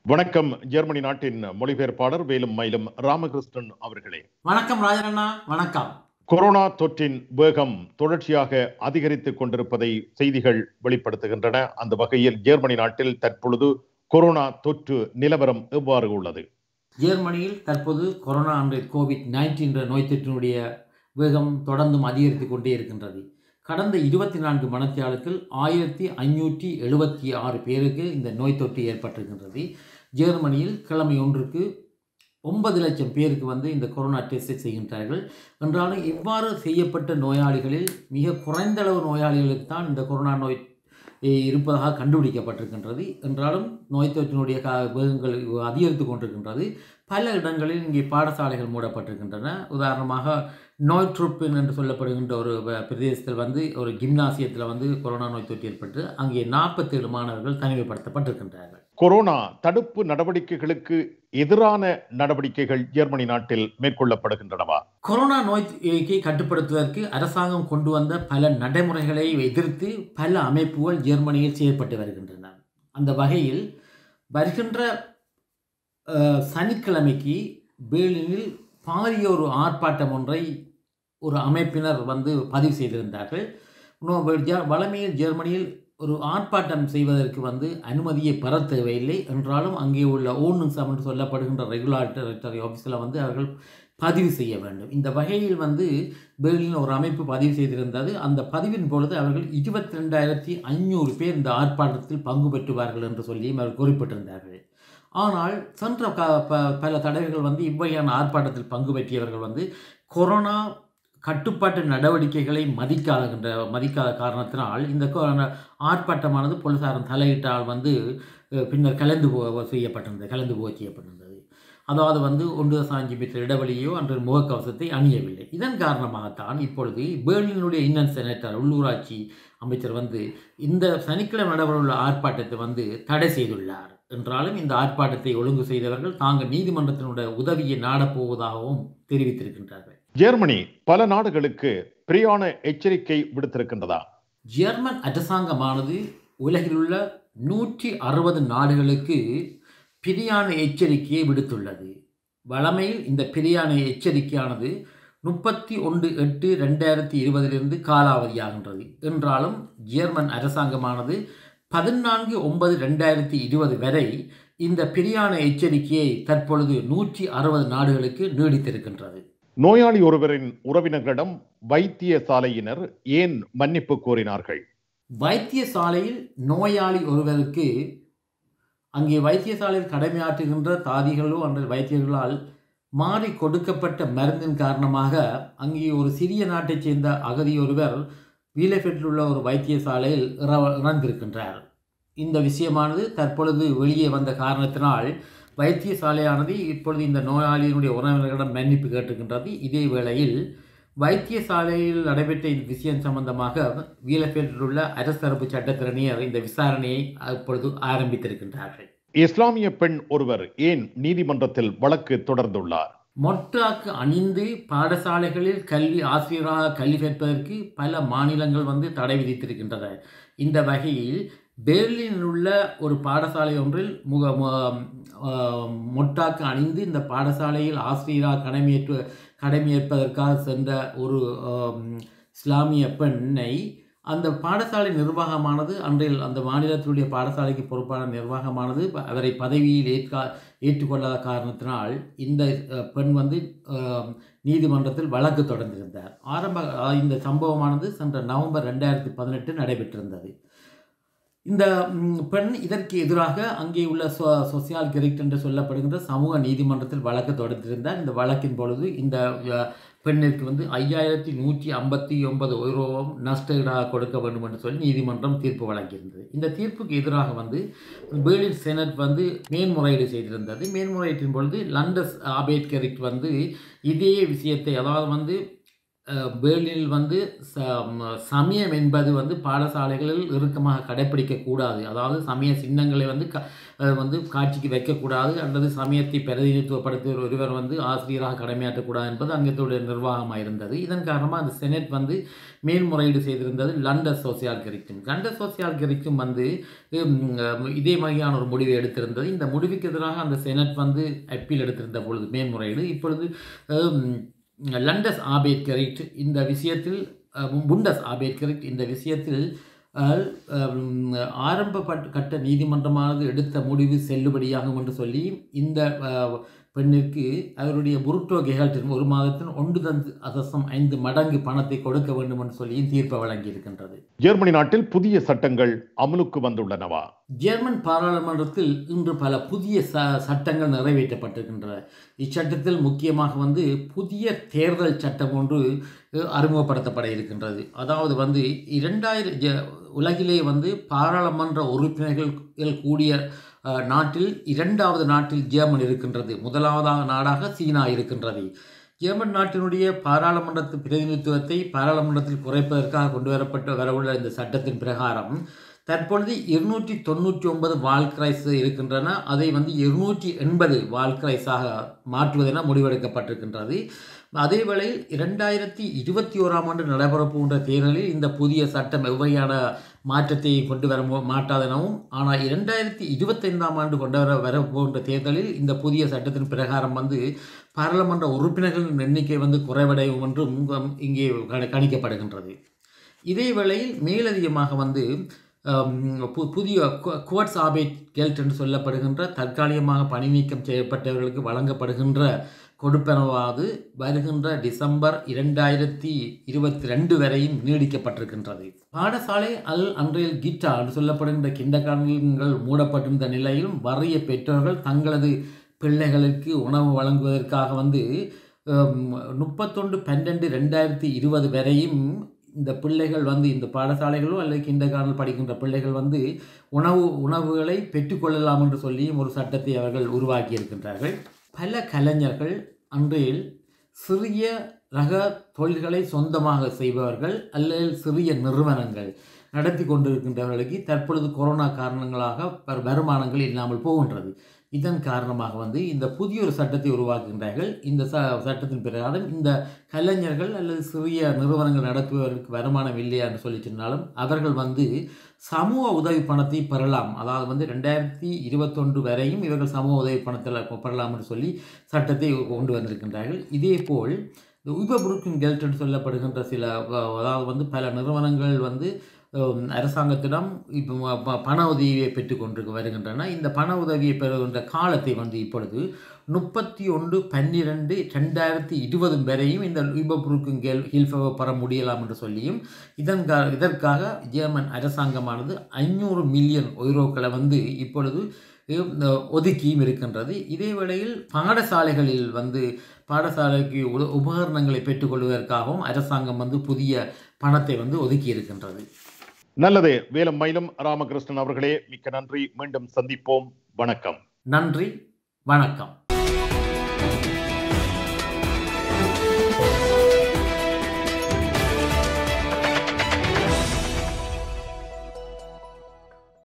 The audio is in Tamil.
வணக்கம் ஜெர்மனி நாட்டின் மொழிபெயர்ப்பாளர் வேலும் மயிலும் ராமகிருஷ்ணன் அவர்களே வணக்கம் ராஜனண்ணா வணக்கம் கொரோனா தொற்றின் வேகம் தொடர்ச்சியாக அதிகரித்துக் கொண்டிருப்பதை செய்திகள் வெளிப்படுத்துகின்றன அந்த வகையில் ஜெர்மனி நாட்டில் தற்பொழுது கொரோனா தொற்று நிலவரம் எவ்வாறு உள்ளது ஜெர்மனியில் தற்போது கொரோனா என்ற கோவிட் நைன்டீன் என்ற நோய் தொற்றினுடைய வேகம் தொடர்ந்தும் அதிகரித்து கொண்டே இருக்கின்றது கடந்த இருபத்தி நான்கு மணத்தியாலத்தில் ஆயிரத்தி ஐநூற்றி எழுபத்தி ஆறு பேருக்கு இந்த நோய் தொற்று ஏற்பட்டிருக்கின்றது ஜெர்மனியில் கிழமை ஒன்றுக்கு ஒன்பது லட்சம் பேருக்கு வந்து இந்த கொரோனா டெஸ்ட் செய்கின்றார்கள் என்றாலும் இவ்வாறு செய்யப்பட்ட நோயாளிகளில் மிக குறைந்த அளவு நோயாளிகளுக்கு தான் இந்த கொரோனா நோய் இ- இருப்பதாக கண்டுபிடிக்கப்பட்டிருக்கின்றது என்றாலும் நோய் தொற்றினுடைய கா வேகங்கள் அதிகரித்து கொண்டிருக்கின்றது பல இடங்களில் இங்கே பாடசாலைகள் மூடப்பட்டிருக்கின்றன உதாரணமாக நோய் ட்ரூப்பின் என்று சொல்லப்படுகின்ற ஒரு வ- பிரதேசத்தில் வந்து ஒரு கிம்னாசியத்தில் வந்து கொரோனா நோய் தொற்று ஏற்பட்டு அங்கே நாற்பத்தேழு மாணவர்கள் தனிமைப்படுத்தப்பட்டிருக்கின்றார்கள் கொரோனா தடுப்பு நடவடிக்கைகளுக்கு எதிரான நடவடிக்கைகள் ஜெர்மனி நாட்டில் மேற்கொள்ளப்படுகின்றனவா கொரோனா நோய்க்கு கட்டுப்படுத்துவதற்கு அரசாங்கம் கொண்டு வந்த பல நடைமுறைகளை எதிர்த்து பல அமைப்புகள் ஜெர்மனியில் செயல்பட்டு வருகின்றன அந்த வகையில் வருகின்ற அஹ், சனிக்கிழமைக்கு பேர்லினில் பாரிய ஒரு ஆர்ப்பாட்டம் ஒன்றை ஒரு அமைப்பினர் வந்து பதிவு செய்திருந்தார்கள் இன்னும் ஜெ- வழமையில் ஜெர்மனியில் ஒரு ஆர்ப்பாட்டம் செய்வதற்கு வந்து அனுமதியை பெற தேவையில்லை என்றாலும் அங்கே உள்ள ஓனுங்ஸம் என்று சொல்லப்படுகின்ற ரெகுலேட்டரி ஆஃபீஸில் வந்து அவர்கள் பதிவு செய்ய வேண்டும் இந்த வகையில் வந்து பெர்லின் ஒரு அமைப்பு பதிவு செய்திருந்தது அந்த பதிவின் பொழுது அவர்கள் இருபத்தி ரெண்டாயிரத்தி ஐநூறு பேர் இந்த ஆர்ப்பாட்டத்தில் பங்கு பெற்றுவார்கள் என்று சொல்லி அவர்கள் குறிப்பிட்டிருந்தார்கள் ஆனால் சென்ற க ப- பல தடவைகள் வந்து இவ்வகையான ஆர்ப்பாட்டத்தில் பங்கு பெற்றியவர்கள் வந்து கொரோனா கட்டுப்பாட்டு நடவடிக்கைகளை மதிக்காதுகின்ற மதிக்காத காரணத்தினால் இந்த கொரோனா ஆர்ப்பாட்டமானது போலீசாரின் தலையிட்டால் வந்து அஹ், பின்னர் கலந்து போ செய்யப்பட்டிருந்தது கலந்து போக செய்யப்பட்டிருந்தது அதாவது வந்து ஒன்று சாஞ்சி மீட்டர் இடைவெளியோ அன்று முகக்கவசத்தை அணியவில்லை இதன் காரணமாகத்தான் இப்பொழுது பேர்லினுடைய இன்னன் செனட்டர் உள்ளூராட்சி அமைச்சர் வந்து இந்த சனிக்கிழமை நடைபெறவுள்ள ஆர்ப்பாட்டத்தை வந்து தடை செய்துள்ளார் என்றாலும் இந்த ஆர்ப்பாட்டத்தை ஒழுங்கு செய்தவர்கள் தாங்கள் நீதிமன்றத்தினுடைய உதவியை நாடப்போவதாகவும் தெரிவித்திருக்கின்றார்கள் ஜெர்மனி பல நாடுகளுக்கு பிரியாண எச்சரிக்கை விடுத்திருக்கின்றதா ஜெர்மன் அரசாங்கமானது உலகிலுள்ள நூற்றி அறுபது நாடுகளுக்கு பிரியாண எச்சரிக்கையை விடுத்துள்ளது வழமையில் இந்த பிரியாண எச்சரிக்கையானது முப்பத்தி ஒன்று எட்டு ரெண்டாயிரத்தி இருபதிலிருந்து காலாவதியாகின்றது என்றாலும் ஜெர்மன் அரசாங்கமானது பதினான்கு ஒன்பது ரெண்டாயிரத்தி இருபது வரை இந்த பிரியாண எச்சரிக்கையை தற்பொழுது நூற்றி அறுபது நாடுகளுக்கு நீடித்திருக்கின்றது நோயாளி ஒருவரின் உறவினர்களிடம் வைத்தியசாலையினர் ஏன் மன்னிப்பு கோரினார்கள் வைத்தியசாலையில் நோயாளி ஒருவருக்கு அங்கே வைத்தியசாலையில் கடமையாற்றுகின்ற தாதிகளோ அல்லது வைத்தியர்களால் மாறி கொடுக்கப்பட்ட மருந்தின் காரணமாக அங்கே ஒரு சிறிய நாட்டைச் சேர்ந்த அகதி ஒருவர் வீலஃபெட்டில் உள்ள ஒரு வைத்தியசாலையில் இற- இறந்திருக்கின்றார் இந்த விஷயமானது தற்பொழுது வெளியே வந்த காரணத்தினால் வைத்தியசாலையானது இப்பொழுது இந்த நோயாளியினுடைய உறவினர்களிடம் மன்னிப்பு கேட்டிருக்கின்றது இதே வேளையில் வைத்தியசாலையில் நடைபெற்ற இந்த விஷயம் சம்பந்தமாக வீலஃபேட்டில் உள்ள அரசு தரப்பு சட்டத்திறனியர் இந்த விசாரணையை இப்பொழுது ஆரம்பித்திருக்கின்றார்கள் இஸ்லாமிய பெண் ஒருவர் ஏன் நீதிமன்றத்தில் வழக்கு தொடர்ந்துள்ளார் மொட்டாக்கு அணிந்து பாடசாலைகளில் கல்வி ஆசிரியராக கல்வி கற்பதற்கு பல மாநிலங்கள் வந்து தடை விதித்திருக்கின்றன இந்த வகையில் பெர்லினில் உள்ள ஒரு பாடசாலை ஒன்றில் முக மு- ஆஹ் மொட்டாக்கு அணிந்து இந்த பாடசாலையில் ஆசிரியராக கடமையேற்று கடமையேற்பதற்காக சென்ற ஒரு ஆம், இஸ்லாமிய பெண்ணை அந்த பாடசாலை நிர்வாகமானது அன்றையில் அந்த மாநிலத்தினுடைய பாடசாலைக்கு பொறுப்பான நிர்வாகமானது அவரை பதவியில் ஏற்கா ஏற்றுக்கொள்ளாத காரணத்தினால் இந்த அஹ், பெண் வந்து அஹ், நீதிமன்றத்தில் வழக்கு தொடர்ந்திருந்தார் ஆரம்ப அஹ், இந்த சம்பவமானது சென்ற நவம்பர் ரெண்டாயிரத்தி பதினெட்டு நடைபெற்றிருந்தது இந்த ம், பெண் இதற்கு எதிராக அங்கே உள்ள சொ சொசியால் கெரிக்ட் என்று சொல்லப்படுகின்ற சமூக நீதிமன்றத்தில் வழக்கு தொடர்ந்திருந்தார் இந்த வழக்கின் பொழுது இந்த அஹ், பெண்ணிற்கு வந்து ஐயாயிரத்தி நூற்றி ஐம்பத்தி ஒன்பது யூரோவும் நஷ்டஈடாக கொடுக்க வேண்டும் என்று சொல்லி நீதிமன்றம் தீர்ப்பு வழங்கியிருந்தது இந்த தீர்ப்புக்கு எதிராக வந்து பேர்லின் செனட் வந்து மேன்முறையீடு செய்திருந்தது மேன்முறையீட்டின் பொழுது லண்டஸ் ஆபேட்கரிக் வந்து இதே விஷயத்தை அதாவது வந்து அஹ், பேர்லினில் வந்து ச- ம- சமயம் என்பது வந்து பாடசாலைகளில் இறுக்கமாக கடைப்பிடிக்கக்கூடாது அதாவது சமய சின்னங்களை வந்து க அஹ், வந்து காட்சிக்கு வைக்கக்கூடாது அல்லது சமயத்தை பிரதிநிதித்துவப்படுத்துகிற ஒருவர் வந்து ஆசிரியராக கடமையாற்றக்கூடாது என்பது அங்கத்துடைய நிர்வாகமாக இருந்தது இதன் காரணமாக அந்த செனட் வந்து மேல்முறையீடு செய்திருந்தது லண்டன் சோசியால் கரிக்கும் லண்டன் சோசியால் கரிக்கும் வந்து உம், அஹ், இதே மாதிரியான ஒரு முடிவை எடுத்திருந்தது இந்த முடிவுக்கு எதிராக அந்த செனட் வந்து அப்பீல் எடுத்திருந்த பொழுது மேல்முறையீடு இப்பொழுது உம், லண்டஸ் ஆபேத்கரிட் இந்த விஷயத்தில் அஹ், புண்டஸ் ஆபேத்கரிட் இந்த விஷயத்தில் அஹ், உம், ஆரம்ப பட்- கட்ட நீதிமன்றமானது எடுத்த முடிவு செல்லுபடியாகும் என்று சொல்லி இந்த அஹ், பெண்ணிற்கு அவருடைய புருட்டோ கெஹல்டன் ஒரு மாதத்தின் ஒன்று தந்து அதசம் ஐந்து மடங்கு பணத்தை கொடுக்க வேண்டும் என்று சொல்லியும் தீர்ப்பை வழங்கியிருக்கின்றது ஜெர்மனி நாட்டில் புதிய சட்டங்கள் அமலுக்கு வந்துள்ளனவா ஜெர்மன் பாராளுமன்றத்தில் இன்று பல புதிய ச சட்டங்கள் நிறைவேற்றப்பட்டிருக்கின்றன இச்சட்டத்தில் முக்கியமாக வந்து புதிய தேர்தல் சட்டம் ஒன்று அஹ், அறிமுகப்படுத்தப்பட இருக்கின்றது அதாவது வந்து இரண்டாயிரம் ஜ உலகிலே வந்து பாராளுமன்ற உறுப்பினர்கள் கூடிய அஹ், நாட்டில் இரண்டாவது நாட்டில் ஜெர்மன் இருக்கின்றது முதலாவதாக நாடாக சீனா இருக்கின்றது ஜெர்மன் நாட்டினுடைய பாராளுமன்றத்து பிரதிநிதித்துவத்தை பாராளுமன்றத்தில் குறைப்பதற்காக கொண்டு வரப்பட்டு வரவுள்ள இந்த சட்டத்தின் பிரகாரம் தற்பொழுது இருநூற்றி தொண்ணூற்றி ஒன்பது வால்கிரைஸ் இருக்கின்றன அதை வந்து இருநூற்றி எண்பது வால்கிரைஸாக மாற்றுவதென முடிவெடுக்கப்பட்டிருக்கின்றது அதே வேளையில் இரண்டாயிரத்தி இருபத்தி ஓராம் ஆண்டு நடைபெற போன்ற தேர்தலில் இந்த புதிய சட்டம் எவ்வகையான மாற்றத்தை கொண்டு வர மு- மாட்டாதெனவும் ஆனால் இரண்டாயிரத்தி இருபத்தைந்தாம் ஆண்டு கொண்டு வர வர போன்ற தேர்தலில் இந்த புதிய சட்டத்தின் பிரகாரம் வந்து பாராளுமன்ற உறுப்பினர்களின் எண்ணிக்கை வந்து குறைவடையும் என்றும் இங்கே கணி- கணிக்கப்படுகின்றது இதே வேளையில் மேலதிகமாக வந்து ஹம், பு- புதிய குவட்ஸ் ஆபேட் கெல்ட் என்று சொல்லப்படுகின்ற தற்காலிகமாக பணி நீக்கம் செய்யப்பட்டவர்களுக்கு வழங்கப்படுகின்ற கொடுப்பனவாது வருகின்ற டிசம்பர் இரண்டாயிரத்தி இருபத்தி ரெண்டு வரையும் நீடிக்கப்பட்டிருக்கின்றது பாடசாலை அல் அன்றையில் கிட்டா என்று சொல்லப்படுகின்ற கிண்டகாரங்கள் மூடப்பட்டிருந்த நிலையிலும் வறிய பெற்றோர்கள் தங்களது பிள்ளைகளுக்கு உணவு வழங்குவதற்காக வந்து முப்பத்தொன்று பன்னெண்டு ரெண்டாயிரத்தி இருபது வரையும் இந்த பிள்ளைகள் வந்து இந்த பாடசாலைகளோ அல்லது கிண்டகாரல் படிக்கின்ற பிள்ளைகள் வந்து உணவு உணவுகளை பெற்றுக்கொள்ளலாம் என்று சொல்லியும் ஒரு சட்டத்தை அவர்கள் உருவாக்கி இருக்கின்றார்கள் பல கலைஞர்கள் அன்றையில் சிறிய ரக தொழில்களை சொந்தமாக செய்பவர்கள் அல்லது சிறிய நிறுவனங்கள் நடத்தி கொண்டிருக்கின்றவர்களுக்கு தற்பொழுது கொரோனா காரணங்களாக வரு- வருமானங்கள் இல்லாமல் போகின்றது இதன் காரணமாக வந்து இந்த புதிய ஒரு சட்டத்தை உருவாக்குகின்றார்கள் இந்த ச சட்டத்தின் பிரகாரம் இந்த கலைஞர்கள் அல்லது சிறிய நிறுவனங்கள் நடத்துவதற்கு வருமானம் இல்லையா என்று சொல்லி சொன்னாலும் அவர்கள் வந்து சமூக உதவி பணத்தை பெறலாம் அதாவது வந்து ரெண்டாயிரத்தி இருபத்தொன்று வரையும் இவர்கள் சமூக உதவி பணத்தில் பெறலாம் என்று சொல்லி சட்டத்தை கொண்டு வந்திருக்கின்றார்கள் இதேபோல் இந்த உபபுருக்கின் கெல்ட் என்று சொல்லப்படுகின்ற சில அஹ், அதாவது வந்து பல நிறுவனங்கள் வந்து அஹ், அரசாங்கத்திடம் இப்போ ம- ப- பண உதவியை பெற்றுக்கொண்டு வருகின்றன இந்த பண உதவியை பெறுகின்ற காலத்தை வந்து இப்பொழுது முப்பத்தி ஒன்று பன்னிரெண்டு ரெண்டாயிரத்தி இருபது வரையும் இந்த யூபப்ரூக்கும் கேல் ஹில்ஃபவை பெற முடியலாம் என்று சொல்லியும் இதன் கா- இதற்காக ஜெர்மன் அரசாங்கமானது ஐநூறு மில்லியன் ஒய்ரோக்களை வந்து இப்பொழுது அஹ், ஒதுக்கியும் இருக்கின்றது இதே வேளையில் பாடசாலைகளில் வந்து பாடசாலைக்கு உ- உபகரணங்களை பெற்றுக்கொள்வதற்காகவும் அரசாங்கம் வந்து புதிய பணத்தை வந்து ஒதுக்கி இருக்கின்றது நல்லது வேலம் மயிலம் ராமகிருஷ்ணன் அவர்களே மிக்க நன்றி மீண்டும் சந்திப்போம் வணக்கம் நன்றி வணக்கம்